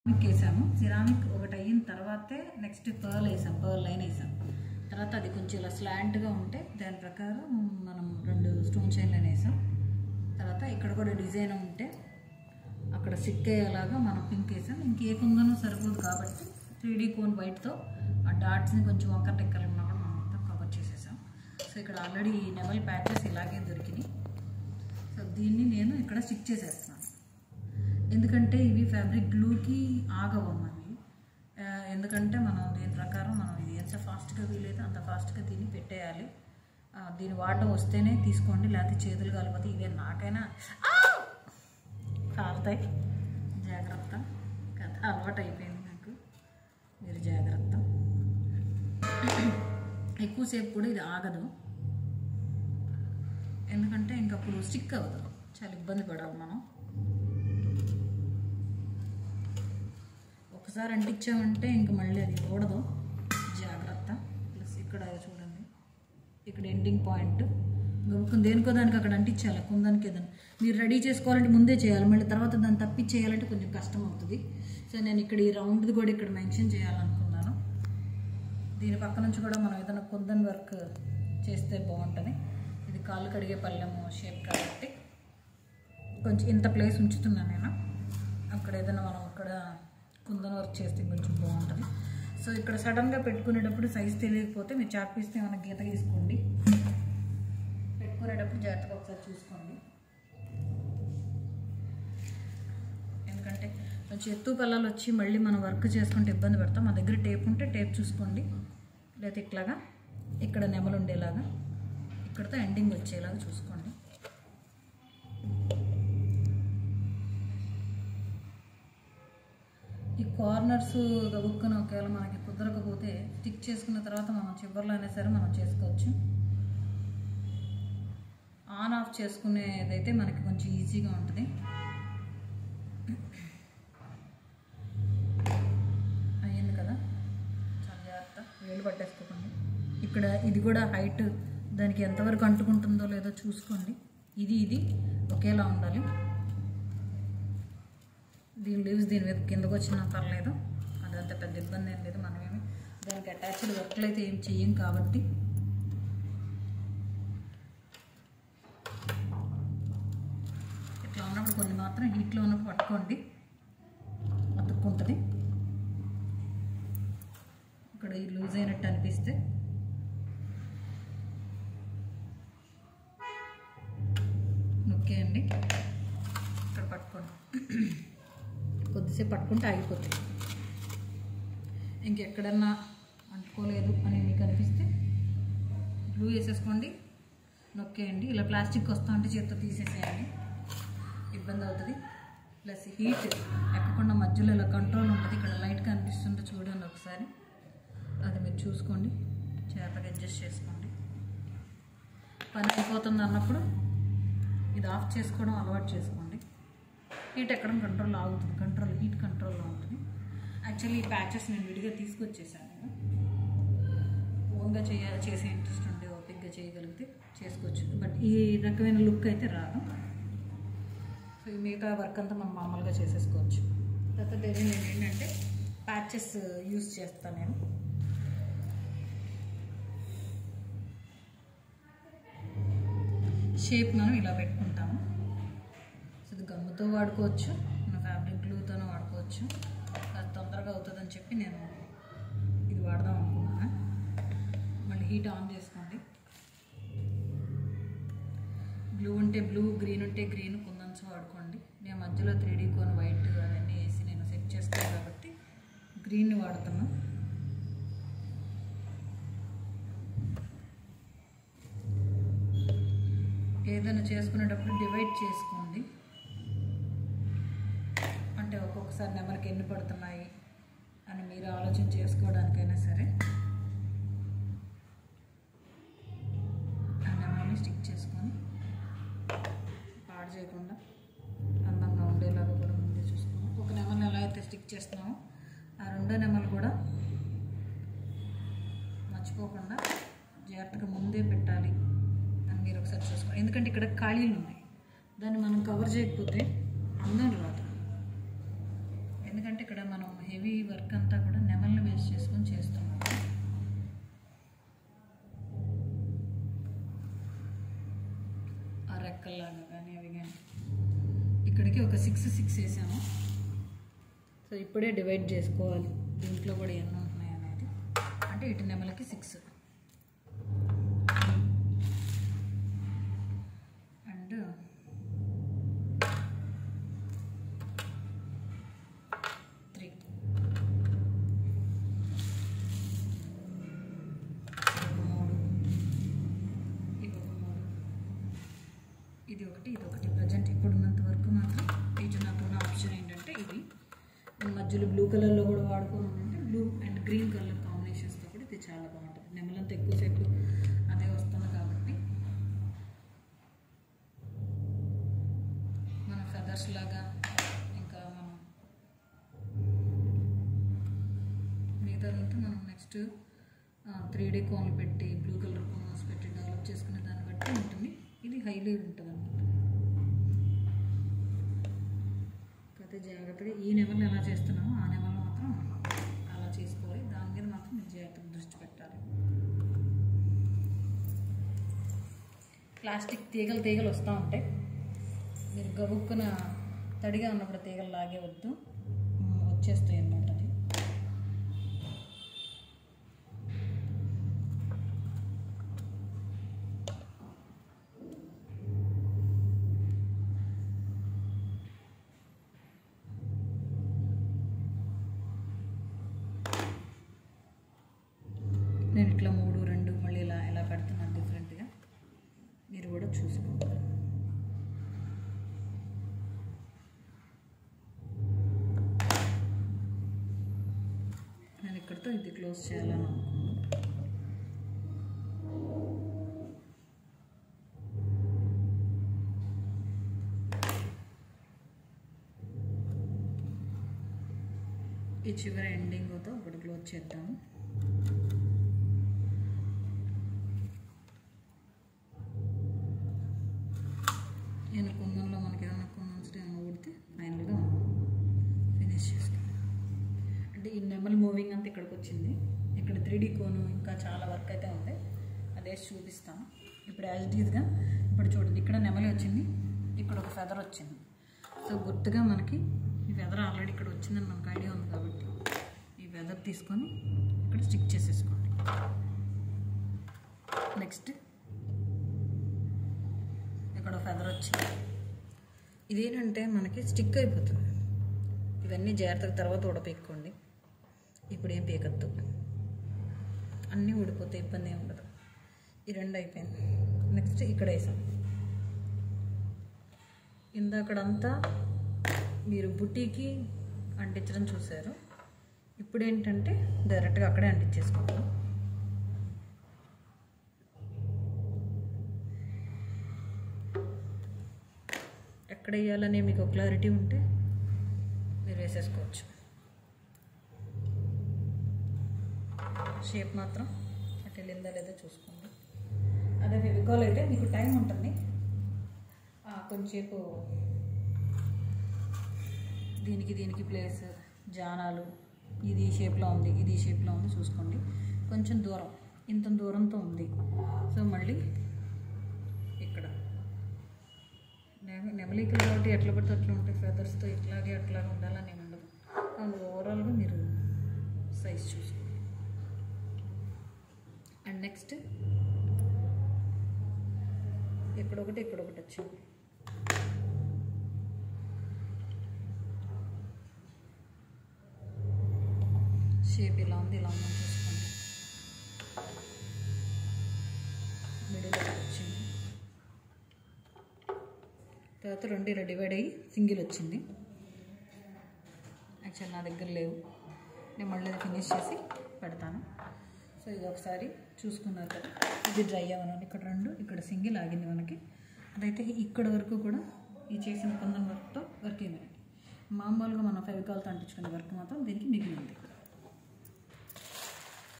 Ceramic వేసాము ceramic ఒకటి అయిన తర్వాతే నెక్స్ట్ పర్ల్ వేసాం పర్ల్ లైన్ వేసాం తర్వాత అది కొంచెం ఇలా స్లాంట్గా ఉంటే దాని ప్రకారం మనం రెండు స్టోన్ చైన్ లైన్ వేసాం తర్వాత ఇక్కడ కూడా డిజైన్ ఉంటే అక్కడ సిక్ అయ్యేలాగా మనం పింక్ వేసాం ఇంకే కుందనో సరిపోదు కాబట్టి త్రీ డీ కోన్ వైట్తో ఆ డాట్స్ని కొంచెం వంకర టెక్కలు ఉన్నా కూడా మనం మొత్తం కవర్ చేసేసాం సో ఇక్కడ ఆల్రెడీ నెమల్ ప్యాచెస్ ఇలాగే దొరికినాయి సో దీన్ని నేను ఇక్కడ స్టిక్ చేసేస్తున్నాను ఎందుకంటే ఇవి ఫ్యాబ్రిక్ గ్లూకి ఆగవమ్మా ఇవి ఆ, ఎందుకంటే మనం దీని ప్రకారం మనం ఇది ఎంత ఫాస్ట్గా వీలైతే అంత ఫాస్ట్గా దీన్ని పెట్టేయాలి ఆ, దీని వాడడం వస్తేనే తీసుకోండి లేకపోతే చేతులు కాలిపోతే ఇవే నాకైనా ఆ! కాలుతాయి జాగ్రత్త కథ అలవాటు అయిపోయింది నాకు మీరు జాగ్రత్త ఎక్కువసేపు కూడా ఇది ఆగదు ఎందుకంటే ఇంకప్పుడు స్టిక్ అవ్వదు చాలా ఇబ్బంది పడాలి మనం ఒకసారి అంటించామంటే ఇంక మళ్ళీ అది ఓడదు జాగ్రత్త ప్లస్ ఇక్కడ చూడండి ఇక్కడ ఎండింగ్ పాయింట్ గబుక్కుని దేనికో దానికి అక్కడ అంటించాలి కుందానికి ఏదైనా మీరు రెడీ చేసుకోవాలంటే ముందే చేయాలి మళ్ళీ తర్వాత దాన్ని తప్పించేయాలంటే కొంచెం కష్టం అవుతుంది సో నేను ఇక్కడ ఈ రౌండ్ది కూడా ఇక్కడ మెన్షన్ చేయాలనుకున్నాను దీని పక్క నుంచి కూడా మనం ఏదైనా కుందన్ వర్క్ చేస్తే బాగుంటుంది ఇది కాళ్ళు కడిగే పళ్ళెము షేప్ కాబట్టి కొంచెం ఇంత ప్లేస్ ఉంచుతున్నాను నేను అక్కడ ఏదైనా మనం అక్కడ కుందన్ వర్క్ చేస్తే కొంచెం బాగుంటుంది సో ఇక్కడ సడన్గా పెట్టుకునేటప్పుడు సైజ్ తెలియకపోతే మీరు చాక్ పీస్తే ఏమైనా గీత గీసుకోండి పెట్టుకునేటప్పుడు జాగ్రత్తగా ఒకసారి చూసుకోండి ఎందుకంటే కొంచెం ఎత్తు పిల్లలు వచ్చి మళ్ళీ మనం వర్క్ చేసుకుంటే ఇబ్బంది పడతాం మా దగ్గర టేప్ ఉంటే టేప్ చూసుకోండి లేదా ఇట్లాగా ఇక్కడ నెమలు ఉండేలాగా ఇక్కడతో ఎండింగ్ వచ్చేలాగా చూసుకోండి ఈ కార్నర్స్ గబుక్కున ఒకవేళ మనకి కుదరకపోతే స్టిక్ చేసుకున్న తర్వాత మనం చివరిలో అయినా సరే మనం చేసుకోవచ్చు ఆన్ ఆఫ్ చేసుకునేదైతే మనకి కొంచెం ఈజీగా ఉంటుంది అయ్యింది కదా చాలా జాగ్రత్త వేలు పట్టేసుకోకండి ఇక్కడ ఇది కూడా హైట్ దానికి ఎంతవరకు అంటుకుంటుందో లేదో చూసుకోండి ఇది ఇది ఒకేలా ఉండాలి దీని లీవ్స్ దీని మీద కిందకు వచ్చినా పర్లేదు అదంత పెద్ద ఇబ్బంది ఏం లేదు మనమేమి దానికి అటాచ్డ్ వర్క్లు అయితే ఏం చెయ్యం కాబట్టి ఇట్లా ఉన్నప్పుడు కొన్ని మాత్రం హీట్లో ఉన్నప్పుడు పట్టుకోండి అతుక్కుంటుంది ఇక్కడ ఈ లూజ్ అయినట్టు అనిపిస్తే నొక్కేయండి ఇక్కడ పట్టుకోండి కొద్దిసేపు పట్టుకుంటే ఆగిపోతాయి ఇంకెక్కడన్నా అంటుకోలేదు అని మీకు అనిపిస్తే గ్లూ వేసేసుకోండి నొక్కేయండి ఇలా ప్లాస్టిక్ వస్తా ఉంటే చేత్తో తీసేసేయండి ఇబ్బంది అవుతుంది ప్లస్ హీట్ ఎక్కకుండా మధ్యలో ఇలా కంట్రోల్ ఉంటుంది ఇక్కడ లైట్ కనిపిస్తుంటే చూడండి ఒకసారి అది మీరు చూసుకోండి చేతగా అడ్జస్ట్ చేసుకోండి పని అయిపోతుంది అన్నప్పుడు ఇది ఆఫ్ చేసుకోవడం అలవాటు చేసుకోండి హీట్ ఎక్కడం కంట్రోల్ ఆగుతుంది కంట్రోల్ హీట్ కంట్రోల్లో ఉంటుంది యాక్చువల్లీ ఈ ప్యాచెస్ నేను విడిగా తీసుకొచ్చేసాను నేను ఓన్గా చేయ చేసే ఇంట్రెస్ట్ ఉండే ఓపిక్గా చేయగలిగితే చేసుకోవచ్చు బట్ ఈ రకమైన లుక్ అయితే రాదు సో ఈ మిగతా వర్క్ అంతా మనం మామూలుగా చేసేసుకోవచ్చు తర్వాత వేరే నేను ఏంటంటే ప్యాచెస్ యూస్ చేస్తాను నేను షేప్ మనం ఇలా పెట్టుకుంటాము సో ఇది గమ్ముతో వాడుకోవచ్చు మన ఫ్యాబ్రిక్ గ్లూతోనూ వాడుకోవచ్చు అది తొందరగా అవుతుందని చెప్పి నేను ఇది వాడదాం అనుకున్నాను మళ్ళీ హీట్ ఆన్ చేసుకోండి బ్లూ ఉంటే బ్లూ గ్రీన్ ఉంటే గ్రీన్ కుందన్స్ వాడుకోండి నేను మధ్యలో త్రీ డీ కోన్ వైట్ అవన్నీ వేసి నేను సెట్ చేస్తాను కాబట్టి గ్రీన్ వాడుతున్నా ఏదైనా చేసుకునేటప్పుడు డివైడ్ చేసుకోండి అంటే ఒక్కొక్కసారి నెమరికి ఎన్ని పడుతున్నాయి అని మీరు ఆలోచన చేసుకోవడానికైనా సరే ఆ నెమల్ని స్టిక్ చేసుకొని పాడు చేయకుండా అందంగా ఉండేలాగా కూడా ముందే చూసుకున్నాం ఒక నెమల్ని ఎలా అయితే స్టిక్ చేస్తున్నామో ఆ రెండో నెమలు కూడా మర్చిపోకుండా జాగ్రత్తగా ముందే పెట్టాలి అని మీరు ఒకసారి చూసుకోండి ఎందుకంటే ఇక్కడ ఖాళీలు ఉన్నాయి దాన్ని మనం కవర్ చేయకపోతే అందం రాదు ఎందుకంటే ఇక్కడ మనం హెవీ వర్క్ అంతా కూడా నెమల్ని బేస్ చేసుకొని చేస్తున్నాం ఆ రెక్కల్లాగా కానీ అవి కానీ ఇక్కడికి ఒక సిక్స్ సిక్స్ వేసాము సో ఇప్పుడే డివైడ్ చేసుకోవాలి దీంట్లో కూడా ఎన్ని ఉంటున్నాయి అనేది అంటే ఇటు నెమలకి సిక్స్ అండ్ త్రీ మూడు ఇవి ఒక మూడు ఇది ఒకటి ఇది ఒకటి ప్రజెంట్ ఇప్పుడున్నంత వరకు మాత్రం ఇటు నాకున్న ఆప్షన్ ఏంటంటే ఇది మధ్యలో బ్లూ కలర్లో కూడా వాడుకోవాలంటే బ్లూ అండ్ గ్రీన్ కలర్ కాంబినేషన్స్తో కూడా ఇది చాలా బాగుంటుంది నెమలంతా ఎక్కువసేపు అదే వస్తుంది కాబట్టి మన ఫెదర్స్ లాగా ఇంకా మనం మిగతాదంతా మనం నెక్స్ట్ త్రీ డీ కోన్లు పెట్టి బ్లూ కలర్ కోన్స్ పెట్టి డెవలప్ చేసుకునే దాన్ని బట్టి ఉంటుంది ఇది హైలీ ఉంటుంది అనమాట కాకపోతే జాగ్రత్తగా ఈ నెమలు ఎలా చేస్తున్నామో ఆ నెమలు మాత్రం అలా చేసుకోవాలి దాని మీద మాత్రం మీరు జాగ్రత్తగా దృష్టి పెట్టాలి ప్లాస్టిక్ తీగలు తీగలు వస్తూ ఉంటాయి మీరు గబుక్కున తడిగా ఉన్నప్పుడు తీగలు లాగే వద్దు ఉమ్, వచ్చేస్తాయి అన్నమాట అది నేను ఇట్లా మూడు రెండు మళ్ళీ ఇలా ఇలా పెడుతున్నాను డిఫరెంట్గా మీరు కూడా చూసుకోండి నేను ఇక్కడితో ఇది క్లోజ్ చేయాలని అనుకున్నాను ఈ చివరి ఎండింగ్తో ఒకటి క్లోజ్ చేద్దాము నేను కుందంలో మనకి ఏదైనా కుందన్స్ ఏమైనా ఊడితే ఫైనల్గా ఫినిష్ చేసుకుంటాం అంటే ఈ నెమల్ మూవింగ్ అంతా ఇక్కడికి వచ్చింది ఇక్కడ త్రీ డీ కోను ఇంకా చాలా వర్క్ అయితే ఉంది అదే చూపిస్తాను ఇప్పుడు యాజ్ డీజ్గా ఇప్పుడు చూడండి ఇక్కడ నెమలి వచ్చింది ఇక్కడ ఒక ఫెదర్ వచ్చింది సో గుర్తుగా మనకి ఈ ఫెదర్ ఆల్రెడీ ఇక్కడ వచ్చిందని మనకు ఐడియా ఉంది కాబట్టి ఈ ఫెదర్ తీసుకొని ఇక్కడ స్టిక్ చేసేసుకోండి నెక్స్ట్ ఇక్కడ ఫెదర్ వచ్చింది ఇదేంటంటే మనకి స్టిక్ అయిపోతుంది ఇవన్నీ జాగ్రత్తగా తర్వాత ఉడపెక్కోండి ఇప్పుడు ఏం పీకద్దు అన్నీ ఊడిపోతే ఇబ్బంది ఏమి ఉండదు ఈ రెండు అయిపోయింది నెక్స్ట్ ఇక్కడ వేసాం ఇందాకడంతా మీరు బుటీకి అంటించడం చూసారు ఇప్పుడు ఏంటంటే డైరెక్ట్గా అక్కడే అంటించేసుకుంటాం ఎక్కడ వేయాలనే మీకు క్లారిటీ ఉంటే మీరు వేసేసుకోవచ్చు షేప్ మాత్రం అటు వెళ్ళిందా లేదా చూసుకోండి అదే ఫెవికాల్ అయితే మీకు టైం ఉంటుంది ఆ, కొంచెంసేపు దీనికి దీనికి ప్లేస్ జానాలు ఇది ఈ షేప్లో ఉంది ఇది ఈ షేప్లో ఉంది చూసుకోండి కొంచెం దూరం ఇంత దూరంతో ఉంది సో మళ్ళీ ఇక్కడ నెమ- నెమలికలు కాబట్టి ఎట్లా పడితే అట్లా ఉంటాయి ఫెదర్స్తో ఇట్లాగే అట్లాగే ఉండాలని ఏమి ఉండదు అండ్ ఓవరాల్గా మీరు సైజ్ చూసుకోండి అండ్ నెక్స్ట్ ఇక్కడొకటి ఇక్కడొకటి వచ్చింది షేప్ ఇలా ఉంది ఇలా ఉందని చూసుకోండి మిడిల్ ఒకటి వచ్చింది తర్వాత రెండు ఇలా డివైడ్ అయ్యి సింగిల్ వచ్చింది యాక్చువల్ నా దగ్గర లేవు నేను మళ్ళీ అది ఫినిష్ చేసి పెడతాను సో ఇది ఒకసారి చూసుకున్నారు కదా ఇది డ్రై అవ్వను ఇక్కడ రెండు ఇక్కడ సింగిల్ ఆగింది మనకి అదైతే ఇక్కడ వరకు కూడా ఈ చేసిన కొందం వర్క్తో వర్క్ ఏమైంది మామూలుగా మనం ఫెవికాల్తో అంటించుకునే వర్క్ మాత్రం దీనికి మిగిలింది